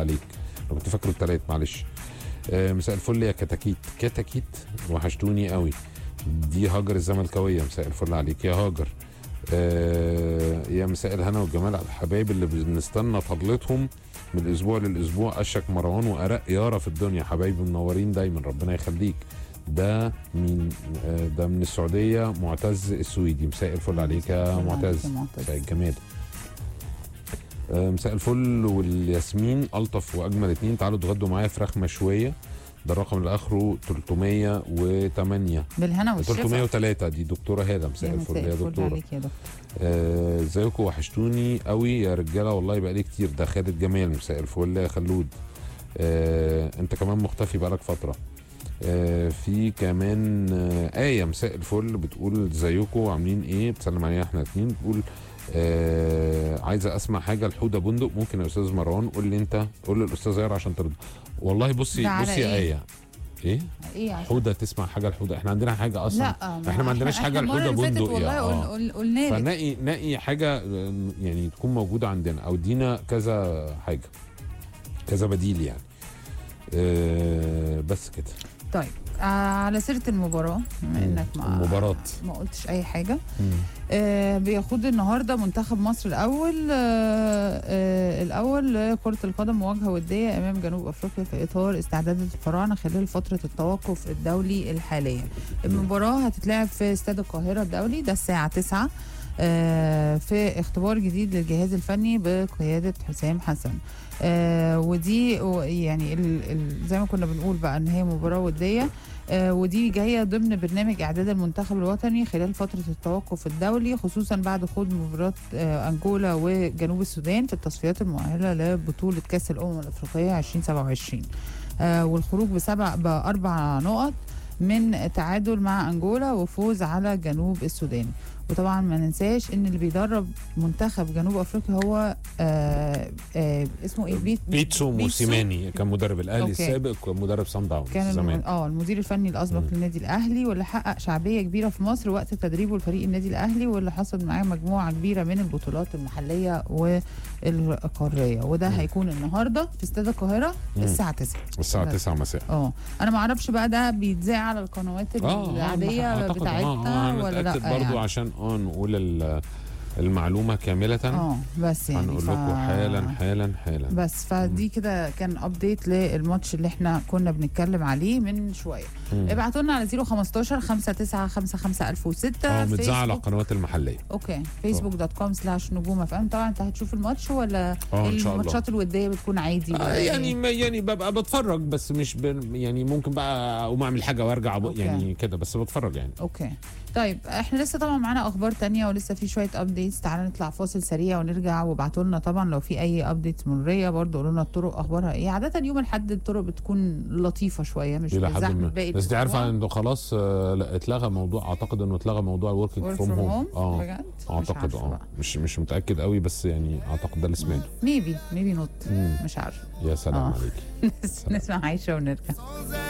عليك انا كنت فاكره التلات معلش آه، مساء الفل يا كتاكيت كتاكيت وحشتوني قوي دي هاجر الزملكاويه مساء الفل عليك يا هاجر آه، يا مساء الهنا والجمال على الحبايب اللي بنستنى فضلتهم من الاسبوع للاسبوع اشك مروان وارق يارا في الدنيا حبايبي منورين دايما ربنا يخليك ده من آه، ده من السعوديه معتز السويدي مساء الفل عليك يا معتز مساء الجمال آه، مساء الفل والياسمين الطف واجمل اتنين تعالوا اتغدوا معايا فراخ مشويه ده الرقم اللي اخره 308 بالهنا والشفا 303 دي دكتوره هاله مساء يا الفل يا دكتوره عليك يا دكتور آه، ازيكم وحشتوني قوي يا رجاله والله بقالي كتير ده خالد جمال مساء الفل يا خلود آه، انت كمان مختفي بقالك فتره آه، في كمان آه، آية مساء الفل بتقول ازيكم عاملين ايه بتسلم علينا احنا اتنين بتقول آه عايزه اسمع حاجه لحوده بندق ممكن يا استاذ مروان قول لي انت قول للاستاذ يارا عشان ترضى والله بصي ده على بصي يا إيه؟ ايه ايه ايه عشان حوده تسمع حاجه لحوده احنا عندنا حاجه اصلا لا احنا ما عندناش حاجه المرة لحوده اللي فاتت بندق والله يعني. قل- آه. قل- قلنا لك فنقي نقي حاجه آه، يعني تكون موجوده عندنا او ادينا كذا حاجه كذا بديل يعني آه بس كده طيب آه على سيره المباراه بما مم. انك ما المباراة. ما قلتش اي حاجه آه بيخوض النهارده منتخب مصر الاول آه آه الاول لكره القدم مواجهه وديه امام جنوب افريقيا في اطار استعدادات الفراعنه خلال فتره التوقف الدولي الحاليه المباراه هتتلعب في استاد القاهره الدولي ده الساعه 9 آه، في اختبار جديد للجهاز الفني بقياده حسام حسن آه ودي و- يعني ال ال زي ما كنا بنقول بقى ان هي مباراه وديه آه ودي جايه ضمن برنامج اعداد المنتخب الوطني خلال فتره التوقف الدولي خصوصا بعد خوض مباراه آه انجولا وجنوب السودان في التصفيات المؤهله لبطوله كاس الامم الافريقيه 2027 آه والخروج بسبع باربع نقط من تعادل مع انجولا وفوز على جنوب السودان وطبعا ما ننساش ان اللي بيدرب منتخب جنوب افريقيا هو آه آه اسمه ايه بيت بيتسو موسيماني كان مدرب الاهلي أوكي. السابق ومدرب سان داونز كان زمان الم... اه المدير الفني الاسبق مم. للنادي الاهلي واللي حقق شعبيه كبيره في مصر وقت تدريبه لفريق النادي الاهلي واللي حصد معاه مجموعه كبيره من البطولات المحليه والقاريه وده مم. هيكون النهارده في استاد القاهره مم. الساعه 9 الساعه بس. 9 مساء اه انا ما اعرفش بقى ده بيتذاع على القنوات العاديه أعتقد- بتاعتنا آه، ولا لا هنتأكد برضو يعني. عشان اه نقول ال- المعلومه كامله اه بس يعني هنقول ف- لكم حالا حالا حالا بس فدي كده كان ابديت للماتش اللي احنا كنا بنتكلم عليه من شويه مم. ابعتوا لنا على 015 5955 1006 اه متذاع على فيسبوك القنوات المحليه اوكي فيسبوك دوت كوم سلاش نجوم اف ام طبعا انت هتشوف الماتش ولا اه ان شاء الله الماتشات الوديه بتكون عادي آه ولا يعني إيه؟ ما يعني ببقى بتفرج بس مش ب... يعني ممكن بقى اقوم اعمل حاجه وارجع ب... أوكي. يعني كده بس بتفرج يعني اوكي طيب احنا لسه طبعا معانا اخبار تانية ولسه في شويه ابديتس تعالى نطلع فاصل سريع ونرجع وابعتوا لنا طبعا لو في اي ابديتس مريه برضه قولوا لنا الطرق اخبارها ايه عاده يوم الاحد الطرق بتكون لطيفه شويه مش الى حد زحمه ما باقي بس انت عارفه الأسبوع. انه خلاص آه، لا اتلغى موضوع اعتقد انه اتلغى موضوع الوركينج work فروم from هوم home اه بجد مش اعتقد عارفة اه بقى. مش مش متاكد قوي بس يعني اعتقد ده اللي سمعته ميبي ميبي نوت مم. مش عارفه يا سلام آه. عليك نسمع عايشه ونرجع